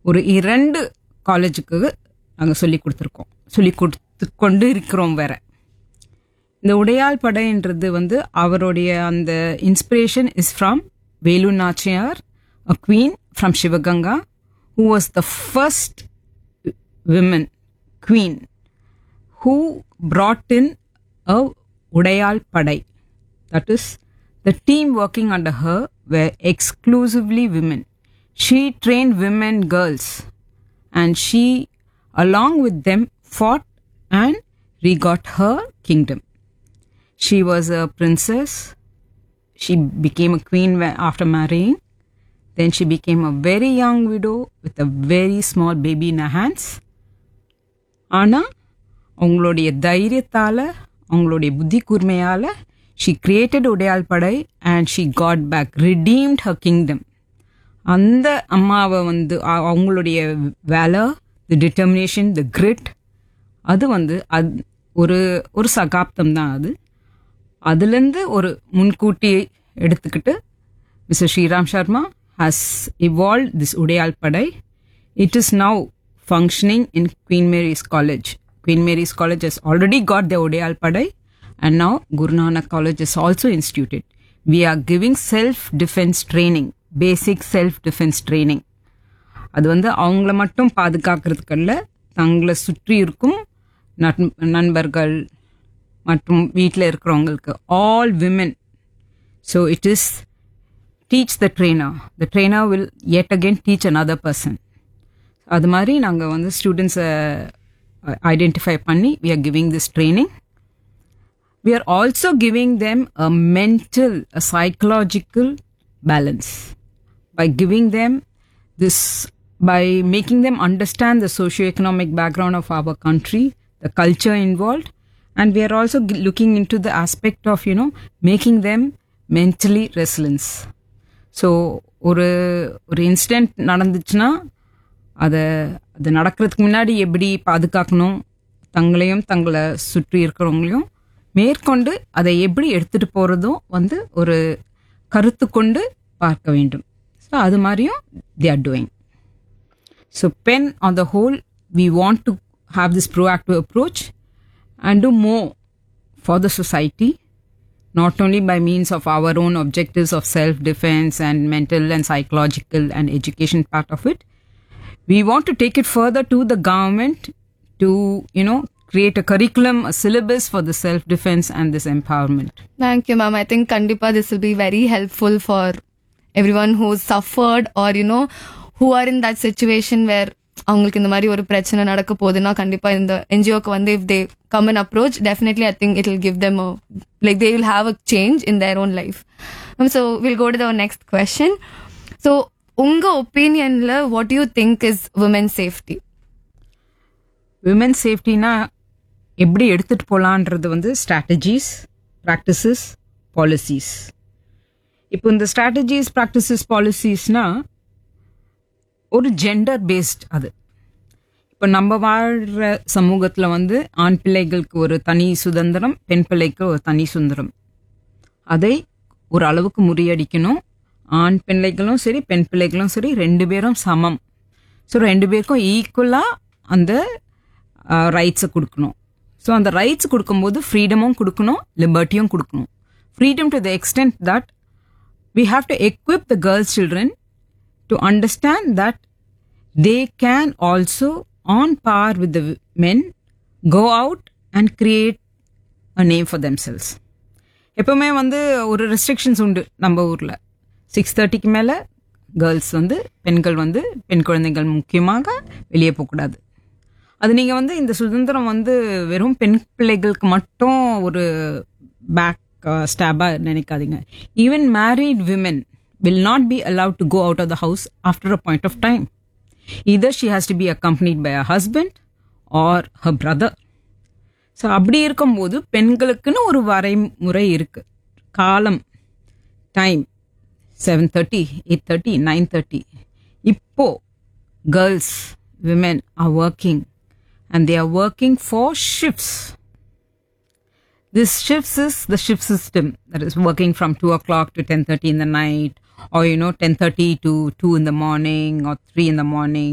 ஒரு இரண்டு காலேஜுக்கு நாங்கள் சொல்லி கொடுத்துருக்கோம் சொல்லி கொடுத்து கொண்டு இருக்கிறோம் வேற இந்த உடையாள் படைன்றது வந்து அவருடைய அந்த inspiration is from Velu Nachiyar a queen from Sivaganga who was the first women queen who brought in a Udayal Padai. That is, the team working under her were exclusively women. She trained women girls and she, along with them, fought and regot her kingdom. She was a princess. She became a queen whe- after marrying. Then she became a very young widow with a very small baby in her hands. ஆனால் அவங்களுடைய தைரியத்தால் அவங்களுடைய புத்தி கூர்மையால் she created Udaiyal Padai and she got back redeemed her kingdom அந்த அம்மாவை வந்து அ- அவங்களுடைய வேலை தி determination தி grid அது வந்து அது ஒரு ஒரு சகாப்தம் தான் அது அதுலேருந்து ஒரு முன்கூட்டி எடுத்துக்கிட்டு mister Sriram Sharma has evolve this Udaiyal Padai it is now functioning in Queen Mary's College. Queen Mary's College has already got the Odayal Padai and now Guru Nanak College is also instituted. We are giving self-defense training, basic self-defense training. அது வந்து அவங்கள மட்டும் பாதுகாக்கிறதுக்கல்ல தங்களை சுற்றி இருக்கும் nut- நண்பர்கள் மற்றும் வீட்டில் இருக்கிறவங்களுக்கு all women so it is teach the trainer the trainer will yet again teach another person அது மாதிரி நாங்கள் வந்து ஸ்டூடெண்ட்ஸை ஐடென்டிஃபை பண்ணி we are giving this training we are also giving them a mental, a psychological balance by giving them this, by making them understand the socio-economic background of our country, the culture involved, and we are also g- looking into the aspect of, you know, making them mentally resilient. So ஒரு ஒரு incident நடந்துச்சுன்னா அதை அது நடக்கிறதுக்கு முன்னாடி எப்படி பாதுகாக்கணும் தங்களையும் தங்களை சுற்றி இருக்கிறவங்களையும் மேற்கொண்டு அதை எப்படி எடுத்துட்டு போறதும் வந்து ஒரு கருத்து கொண்டு பார்க்க வேண்டும் ஸோ அது மாதிரியும் the are doing so pen on the whole we want to have this proactive approach and do more for the society not only by means of our own objectives of self defense and mental and psychological and education part of it we want to take it further to the government to you know create a curriculum a syllabus for the self defense and this empowerment Thank you, ma'am. I think Kandipa, this will be very helpful for everyone who's suffered or, you know, who are in that situation where அவங்களுக்கு இந்த மாதிரி ஒரு பிரச்சனை நடக்க போகுதுன்னா கண்டிப்பா இந்த என்ஜிஓக்கு வந்து if they come and approach definitely I think it will give them like they will have a change in their own life so will go to the next question so உங்க ஒப்பீனியன்ல what you think is woman safety women சேஃப்டினா எப்படி எடுத்துட்டு போகலான்றது வந்து strategies practices policies இப்போ இந்த strategies practices பாலிசிஸ்னா ஒரு gender based அது இப்போ நம்ம வாழ்கிற சமூகத்தில் வந்து ஆண் பிள்ளைகளுக்கு ஒரு தனி சுதந்திரம் பெண் பிள்ளைக்கு ஒரு தனி சுதந்திரம் அதை ஒரு அளவுக்கு முறியடிக்கணும் ஆண் பிள்ளைகளும் சரி பெண் பிள்ளைகளும் சரி ரெண்டு பேரும் சமம் ஸோ ரெண்டு பேருக்கும் ஈக்குவலாக அந்த ரைட்ஸை கொடுக்கணும் ஸோ அந்த ரைட்ஸ் கொடுக்கும்போது ஃப்ரீடமும் கொடுக்கணும் லிபர்ட்டியும் கொடுக்கணும் freedom to the extent that we have to equip the girls children to understand that they can also on par with the men go out and create a name for themselves எப்பவுமே வந்து ஒரு restrictions உண்டு நம்ம ஊரில் six தேர்ட்டிக்கு மேலே girls வந்து பெண்கள் வந்து பெண் குழந்தைகள் முக்கியமாக வெளியே போகக்கூடாது அது நீங்கள் வந்து இந்த சுதந்திரம் வந்து வெறும் பெண் பிள்ளைகளுக்கு மட்டும் ஒரு பேக் ஸ்டாபாக நினைக்காதீங்க even married women will not be allowed to go out of the house after a point of time either she has to be accompanied by a husband or her brother so அப்படி இருக்கும்போது பெண்களுக்குன்னு ஒரு வரைமுறை இருக்கு காலம் time seven thirty eight thirty nine thirty இப்போ girls women are working and they are working for shifts this shifts is the shift system that is working from 2 o'clock to 10.30 in the night or you know 10.30 to 2 in the morning or 3 in the morning